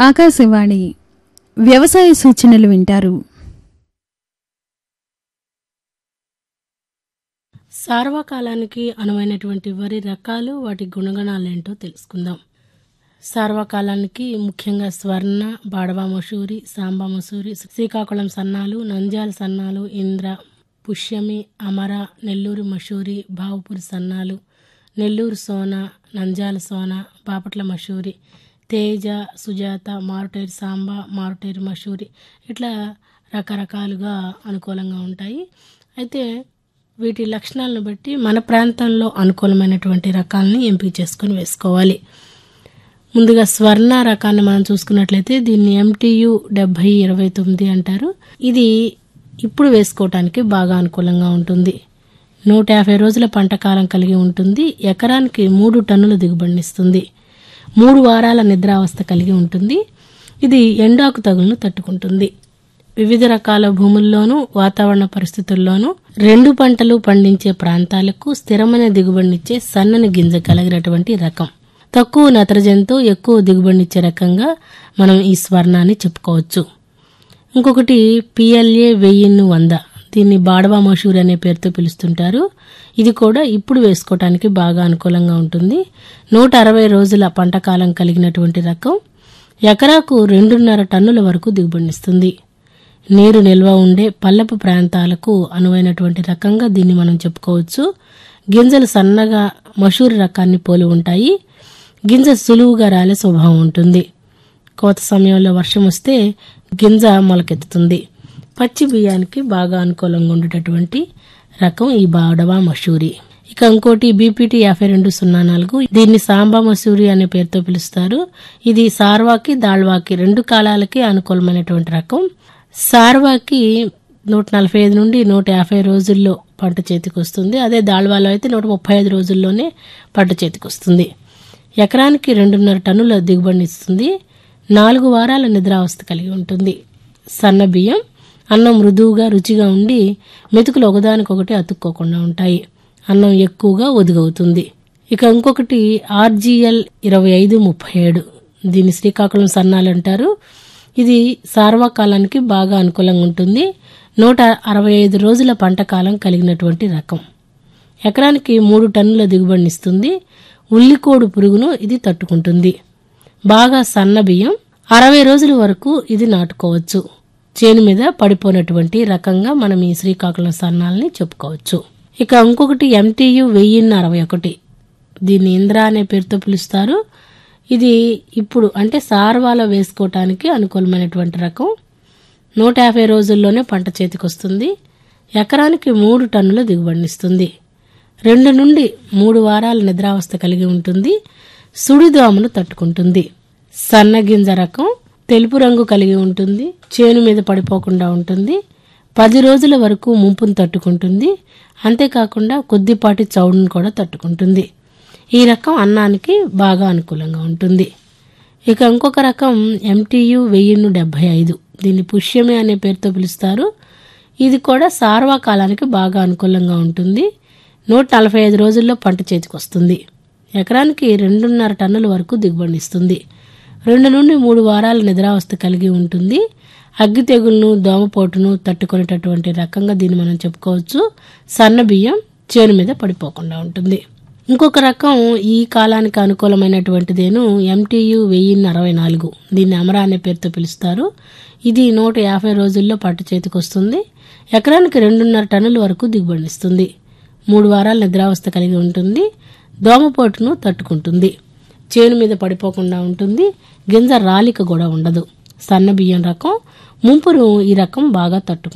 ఆకాశవాణి వ్యవసాయ సూచనలు వింటారు సార్వకాలానికి అనువైనటువంటి వరి రకాలు వాటి గుణగణాలేంటో తెలుసుకుందాం సార్వకాలానికి ముఖ్యంగా స్వర్ణ బాడవా మసూరి సాంబా మసూరి శ్రీకాకుళం సన్నాలు నంద్యాల సన్నాలు ఇంద్ర పుష్యమి అమర నెల్లూరు మసూరి బావుపూరి సన్నాలు నెల్లూరు సోన నంద్యాల సోన బాపట్ల మసూరి తేజ సుజాత మారుటేరు సాంబా మారుటేరు మసూరి ఇట్లా రకరకాలుగా అనుకూలంగా ఉంటాయి అయితే వీటి లక్షణాలను బట్టి మన ప్రాంతంలో అనుకూలమైనటువంటి రకాలని ఎంపిక చేసుకొని వేసుకోవాలి ముందుగా స్వర్ణ రకాన్ని మనం చూసుకున్నట్లయితే దీన్ని ఎంటీయు డెబ్బై ఇరవై తొమ్మిది అంటారు ఇది ఇప్పుడు వేసుకోవటానికి బాగా అనుకూలంగా ఉంటుంది నూట యాభై రోజుల పంట కాలం కలిగి ఉంటుంది ఎకరానికి మూడు టన్నుల దిగుబడినిస్తుంది మూడు వారాల నిద్రావస్థ కలిగి ఉంటుంది ఇది ఎండాకు తగులను తట్టుకుంటుంది వివిధ రకాల భూముల్లోనూ వాతావరణ పరిస్థితుల్లోనూ రెండు పంటలు పండించే ప్రాంతాలకు స్థిరమైన దిగుబడినిచ్చే సన్నని గింజ కలిగినటువంటి రకం తక్కువ నత్రజనితో ఎక్కువ దిగుబడినిచ్చే రకంగా మనం ఈ స్వర్ణాన్ని చెప్పుకోవచ్చు ఇంకొకటి పిఎల్ఏ వెయ్యిన్ను వంద దీన్ని బాడవా మషూర్ అనే పేరుతో పిలుస్తుంటారు ఇది కూడా ఇప్పుడు వేసుకోవటానికి బాగా అనుకూలంగా ఉంటుంది నూట అరవై రోజుల పంట కాలం కలిగినటువంటి రకం ఎకరాకు రెండున్నర టన్నుల వరకు దిగుబడినిస్తుంది నీరు నిల్వ ఉండే పల్లపు ప్రాంతాలకు అనువైనటువంటి రకంగా దీన్ని మనం చెప్పుకోవచ్చు గింజలు సన్నగా మషూరి రకాన్ని పోలి ఉంటాయి గింజ సులువుగా రాలే స్వభావం ఉంటుంది కోత సమయంలో వర్షం వస్తే గింజ మొలకెత్తుతుంది పచ్చి బియ్యానికి బాగా అనుకూలంగా ఉండేటటువంటి రకం ఈ బాడవా మసూరి ఇక ఇంకోటి బీపీటీ యాభై రెండు సున్నా నాలుగు దీన్ని సాంబా మసూరి అనే పేరుతో పిలుస్తారు ఇది సార్వాకి దాళ్వాకి రెండు కాలాలకి అనుకూలమైనటువంటి రకం సార్వాకి నూట నలభై ఐదు నుండి నూట యాభై రోజుల్లో పంట చేతికి వస్తుంది అదే దాళ్వాలో అయితే నూట ముప్పై ఐదు రోజుల్లోనే పంట చేతికి వస్తుంది ఎకరానికి రెండున్నర టన్నుల దిగుబడిని ఇస్తుంది నాలుగు వారాల నిద్రావస్థ కలిగి ఉంటుంది సన్న బియ్యం అన్నం మృదువుగా రుచిగా ఉండి మెతుకులు ఒకదానికొకటి అతుక్కోకుండా ఉంటాయి అన్నం ఎక్కువగా ఒదుగవుతుంది ఇక ఇంకొకటి ఆర్జీఎల్ ఇరవై ఐదు ముప్పై ఏడు దీన్ని శ్రీకాకుళం సన్నాలు అంటారు ఇది సార్వకాలానికి బాగా అనుకూలంగా ఉంటుంది నూట అరవై ఐదు రోజుల పంట కాలం కలిగినటువంటి రకం ఎకరానికి మూడు టన్నుల దిగుబడినిస్తుంది ఉల్లికోడు పురుగును ఇది తట్టుకుంటుంది బాగా సన్న బియ్యం అరవై రోజుల వరకు ఇది నాటుకోవచ్చు చేను మీద పడిపోయినటువంటి రకంగా మనం ఈ శ్రీకాకుళం సన్నాల్ని చెప్పుకోవచ్చు ఇక ఇంకొకటి ఎంటీయు వెయ్యిన్ని అరవై ఒకటి దీన్ని ఇంద్ర అనే పేరుతో పిలుస్తారు ఇది ఇప్పుడు అంటే సార్వాలో వేసుకోవటానికి అనుకూలమైనటువంటి రకం నూట యాభై రోజుల్లోనే పంట చేతికి వస్తుంది ఎకరానికి మూడు టన్నుల దిగుబడినిస్తుంది రెండు నుండి మూడు వారాల నిద్రావస్థ కలిగి ఉంటుంది సుడిదోమను తట్టుకుంటుంది సన్నగింజ రకం తెలుపు రంగు కలిగి ఉంటుంది చేను మీద పడిపోకుండా ఉంటుంది పది రోజుల వరకు ముంపును తట్టుకుంటుంది అంతేకాకుండా కొద్దిపాటి చౌడును కూడా తట్టుకుంటుంది ఈ రకం అన్నానికి బాగా అనుకూలంగా ఉంటుంది ఇక ఇంకొక రకం ఎంటీయు వెయ్యిన్ను డెబ్బై ఐదు దీన్ని పుష్యమే అనే పేరుతో పిలుస్తారు ఇది కూడా సార్వాకాలానికి బాగా అనుకూలంగా ఉంటుంది నూట నలభై ఐదు రోజుల్లో పంట చేతికి వస్తుంది ఎకరానికి రెండున్నర టన్నుల వరకు దిగుబడినిస్తుంది రెండు నుండి మూడు వారాల నిద్రావస్థ కలిగి ఉంటుంది అగ్గి తెగులను దోమపోటును తట్టుకునేటటువంటి రకంగా దీన్ని మనం చెప్పుకోవచ్చు సన్న బియ్యం చేను మీద పడిపోకుండా ఉంటుంది ఇంకొక రకం ఈ కాలానికి అనుకూలమైనటువంటిదేను ఎంటీయు వెయ్యిన్ని అరవై నాలుగు దీన్ని అమరా అనే పేరుతో పిలుస్తారు ఇది నూట యాభై రోజుల్లో పట్టు చేతికి వస్తుంది ఎకరానికి రెండున్నర టన్నుల వరకు దిగుబడినిస్తుంది మూడు వారాల నిద్రావస్థ కలిగి ఉంటుంది దోమపోటును తట్టుకుంటుంది చేను మీద పడిపోకుండా ఉంటుంది గింజ రాలిక కూడా ఉండదు సన్న బియ్యం రకం ముంపును ఈ రకం బాగా తట్టుకుంటుంది